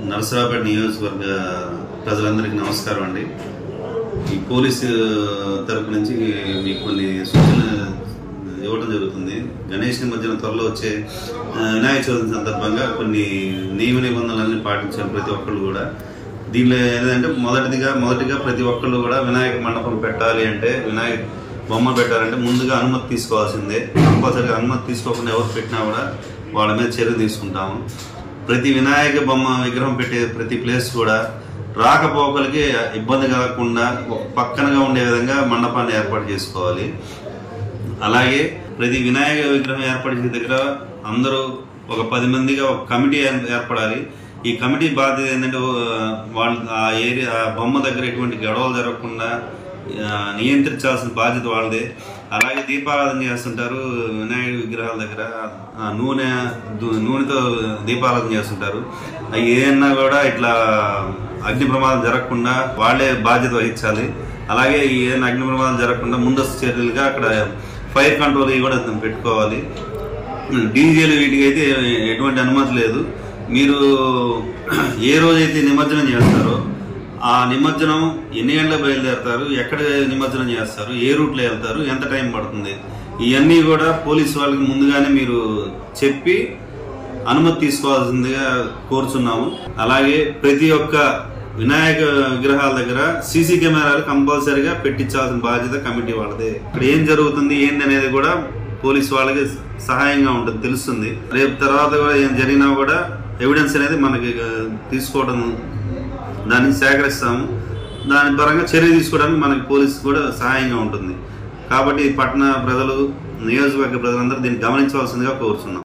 నరసరావుపేట నియోజకవర్గ ప్రజలందరికీ నమస్కారం అండి ఈ పోలీసు తరపు నుంచి మీకు కొన్ని సూచనలు ఇవ్వడం జరుగుతుంది గణేష్ నిమజ్జనం త్వరలో వచ్చే ఆ, వినాయక చవితి సందర్భంగా కొన్ని నియమ నిబంధనలన్నీ పాటించాలి ప్రతి ఒక్కళ్ళు కూడా దీనిలో ఏంటంటే మొదటిదిగా మొదటిగా ప్రతి ఒక్కళ్ళు కూడా వినాయక మండపం పెట్టాలి అంటే వినాయక బొమ్మ పెట్టాలంటే ముందుగా అనుమతి తీసుకోవాల్సిందే కంపల్సరీగా అనుమతి తీసుకోకుండా ఎవరు పెట్టినా కూడా వాళ్ళ మీద చర్య తీసుకుంటాము ప్రతి వినాయక బొమ్మ విగ్రహం పెట్టే ప్రతి ప్లేస్ కూడా రాకపోకలకి ఇబ్బంది కలగకుండా ఒక పక్కనగా ఉండే విధంగా మండపాన్ని ఏర్పాటు చేసుకోవాలి అలాగే ప్రతి వినాయక విగ్రహం ఏర్పాటు చేసే దగ్గర అందరూ ఒక పది మందిగా ఒక కమిటీ ఏర్- ఏర్పడాలి ఈ కమిటీ బాధ్యత ఏంటంటే వాళ్ళు ఆ ఏరియా ఆ బొమ్మ దగ్గర ఎటువంటి గొడవలు జరగకుండా ఆ, నియంత్రించాల్సిన బాధ్యత వాళ్ళదే అలాగే దీపారాధన చేస్తుంటారు వినాయక విగ్రహాల దగ్గర ఆ, నూనె దు- నూనెతో దీపారాధన చేస్తుంటారు అవి ఏదన్నా కూడా ఇట్లా అగ్ని ప్రమాదం జరగకుండా వాళ్ళే బాధ్యత వహించాలి అలాగే ఈ ఏదైనా అగ్ని ప్రమాదం జరగకుండా ముందస్తు చర్యలుగా అక్కడ ఫైర్ కంట్రోల్ ఇవి కూడా పెట్టుకోవాలి డీజేలు వీటికి అయితే ఎటువంటి అనుమతి లేదు మీరు ఏ రోజైతే నిమజ్జనం చేస్తారో ఆ నిమజ్జనం ఎన్ని గంటలకు బయలుదేరతారు ఎక్కడ నిమజ్జనం చేస్తారు ఏ రూట్లో వెళ్తారు ఎంత టైం పడుతుంది ఇవన్నీ కూడా పోలీస్ వాళ్ళకి ముందుగానే మీరు చెప్పి అనుమతి తీసుకోవాల్సిందిగా కోరుచున్నాము అలాగే ప్రతి ఒక్క వినాయక విగ్రహాల దగ్గర సీసీ కెమెరాలు కంపల్సరీగా పెట్టించాల్సిన బాధ్యత కమిటీ వాళ్ళదే ఇక్కడ ఏం జరుగుతుంది ఏంది అనేది కూడా పోలీస్ వాళ్ళకి సహాయంగా ఉంటుంది తెలుస్తుంది రేపు తర్వాత కూడా ఏం జరిగినా కూడా ఎవిడెన్స్ అనేది మనకి ఆ, తీసుకోవడం దాన్ని సేకరిస్తాము దాని పరంగా చర్య తీసుకోవడానికి మనకి పోలీస్ కూడా సహాయంగా ఉంటుంది కాబట్టి పట్టణ ప్రజలు నియోజకవర్గ ప్రజలందరూ దీన్ని గమనించవలసిందిగా కోరుతున్నాం